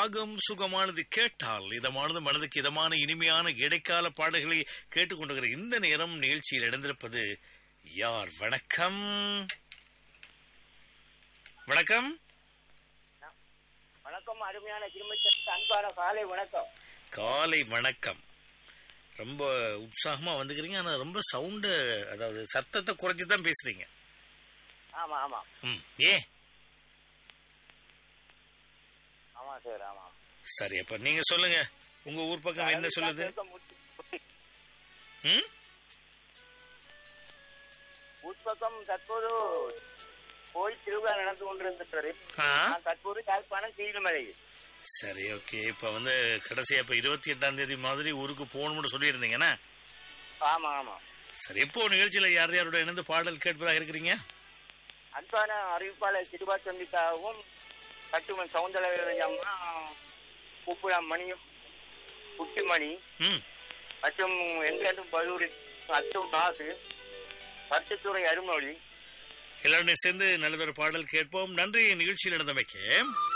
ராகம் சுகமானது கேட்டால் இதமானது மனதுக்கு இதமான இனிமையான இடைக்கால பாடல்களை கேட்டுக்கொண்டிருக்கிற இந்த நேரம் நிகழ்ச்சியில் இணைந்திருப்பது யார் வணக்கம் வணக்கம் வணக்கம் அருமையான திருமச்சத்து அன்பான காலை வணக்கம் காலை வணக்கம் ரொம்ப உற்சாகமா வந்துக்கிறீங்க ஆனா ரொம்ப சவுண்டு அதாவது சத்தத்தை குறைச்சி தான் பேசுறீங்க ஆமா ஆமா ம் ஏன் ஆமா சார் ஆமா சரி அப்ப நீங்க சொல்லுங்க உங்க ஊர் பக்கம் என்ன சொல்லுது ம் உட்பக்கம் தற்போது கோயில் திருவிழா நடந்து கொண்டிருந்தது ஆ நான் தற்போது யாழ்ப்பாணம் சீனமலை சரி ஓகே இப்ப வந்து கடைசியா இப்ப இருபத்தி எட்டாம் தேதி மாதிரி ஊருக்கு போகணும்னு சொல்லியிருந்தீங்கண்ணா ஆமா ஆமா சரி எப்போ நிகழ்ச்சியில யார் யாரோட இணைந்து பாடல் கேட்பதாக இருக்கிறீங்க அன்பான அறிவிப்பாளர் சிறுபா சந்திக்காகவும் கட்டுமன் சவுந்தரராஜம்மா உப்புலாம் மணியும் குட்டிமணி ம் மற்றும் எங்கேண்டும் பலூரி அத்தும் நாசு பட்டுத்துறை அருமொழி எல்லாருடையும் சேர்ந்து நல்லதொரு பாடல் கேட்போம் நன்றி நிகழ்ச்சியில் நடந்தமைக்கு